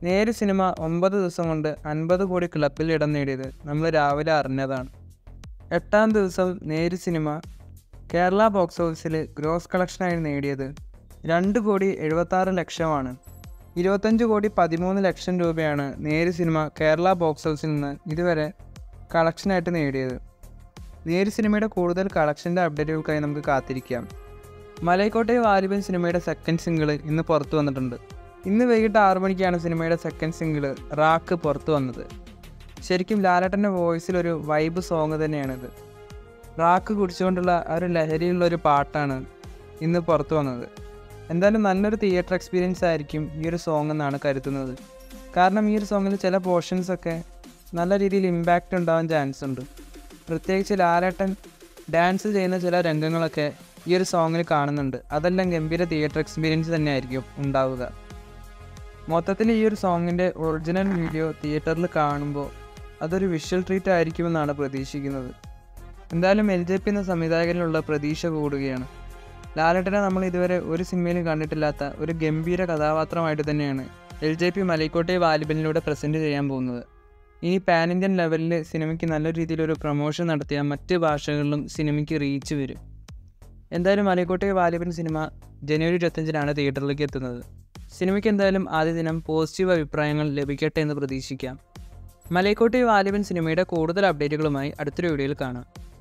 നേര് സിനിമ ഒമ്പത് ദിവസം കൊണ്ട് അൻപത് കോടി ക്ലബിൽ ഇടം നേടിയത് നമ്മൾ രാവിലെ അറിഞ്ഞതാണ് എട്ടാം ദിവസം നേര് സിനിമ കേരള ബോക്സ് ഓഫീസിൽ ഗ്രോസ് കളക്ഷനായി നേടിയത് രണ്ട് കോടി എഴുപത്താറ് ലക്ഷമാണ് ഇരുപത്തഞ്ച് കോടി പതിമൂന്ന് ലക്ഷം രൂപയാണ് നേര് സിനിമ കേരള ബോക്സ് ഓഫീസിൽ നിന്ന് ഇതുവരെ കളക്ഷനായിട്ട് നേടിയത് നേര് സിനിമയുടെ കൂടുതൽ കളക്ഷൻ്റെ അപ്ഡേറ്റുകൾക്കായി നമുക്ക് കാത്തിരിക്കാം മലൈക്കോട്ടെ വാലിബൻ സിനിമയുടെ സെക്കൻഡ് സിംഗിൾ ഇന്ന് പുറത്തു വന്നിട്ടുണ്ട് ഇന്ന് വൈകിട്ട് ആറു മണിക്കാണ് സിനിമയുടെ സെക്കൻഡ് സിംഗിൾ റാക്ക് പുറത്തു വന്നത് ശരിക്കും ലാലേട്ടൻ്റെ വോയിസിലൊരു വൈബ് സോങ് തന്നെയാണിത് റാക്ക് കുടിച്ചുകൊണ്ടുള്ള ആ ഒരു ലഹരിയുള്ള ഒരു പാട്ടാണ് ഇന്ന് പുറത്തു വന്നത് എന്തായാലും നല്ലൊരു തിയേറ്റർ എക്സ്പീരിയൻസ് ആയിരിക്കും ഈ ഒരു സോങ് എന്നാണ് കരുതുന്നത് കാരണം ഈ ഒരു സോങ്ങിൽ ചില പോർഷൻസ് ഒക്കെ നല്ല രീതിയിൽ ഇമ്പാക്റ്റ് ഉണ്ടാവാൻ ചാൻസ് ഉണ്ട് പ്രത്യേകിച്ച് ലാലേട്ടൻ ഡാൻസ് ചെയ്യുന്ന ചില രംഗങ്ങളൊക്കെ ഈ ഒരു സോങ്ങിൽ കാണുന്നുണ്ട് അതെല്ലാം ഗംഭീര തിയേറ്റർ എക്സ്പീരിയൻസ് തന്നെയായിരിക്കും ഉണ്ടാവുക മൊത്തത്തിൽ ഈ ഒരു സോങ്ങിൻ്റെ ഒറിജിനൽ വീഡിയോ തിയേറ്ററിൽ കാണുമ്പോൾ അതൊരു വിഷ്വൽ ട്രീറ്റ് ആയിരിക്കുമെന്നാണ് പ്രതീക്ഷിക്കുന്നത് എന്തായാലും എൽ ജെ പി എന്ന സംവിധായകനിലുള്ള പ്രതീക്ഷ കൂടുകയാണ് ലാലേട്ടനെ നമ്മൾ ഇതുവരെ ഒരു സിനിമയിലും കണ്ടിട്ടില്ലാത്ത ഒരു ഗംഭീര കഥാപാത്രമായിട്ട് തന്നെയാണ് എൽ ജെ പി മലൈക്കോട്ടെ വാലിബലിലൂടെ പ്രസൻറ്റ് ചെയ്യാൻ പോകുന്നത് ഇനി പാൻ ഇന്ത്യൻ ലെവലിൽ സിനിമയ്ക്ക് നല്ല രീതിയിലൊരു പ്രൊമോഷൻ നടത്തിയാൽ മറ്റ് ഭാഷകളിലും സിനിമയ്ക്ക് റീച്ച് വരും എന്തായാലും മലൈക്കോട്ടെ വാലിബൻ സിനിമ ജനുവരി ഇരുപത്തഞ്ചിനാണ് തിയേറ്ററിലേക്ക് എത്തുന്നത് സിനിമയ്ക്ക് എന്തായാലും ആദ്യ ദിനം പോസിറ്റീവ് അഭിപ്രായങ്ങൾ ലഭിക്കട്ടെ എന്ന് പ്രതീക്ഷിക്കാം മലൈക്കോട്ടെ വാലിബൻ സിനിമയുടെ കൂടുതൽ അപ്ഡേറ്റുകളുമായി അടുത്തൊരു വീഡിയോയിൽ കാണാം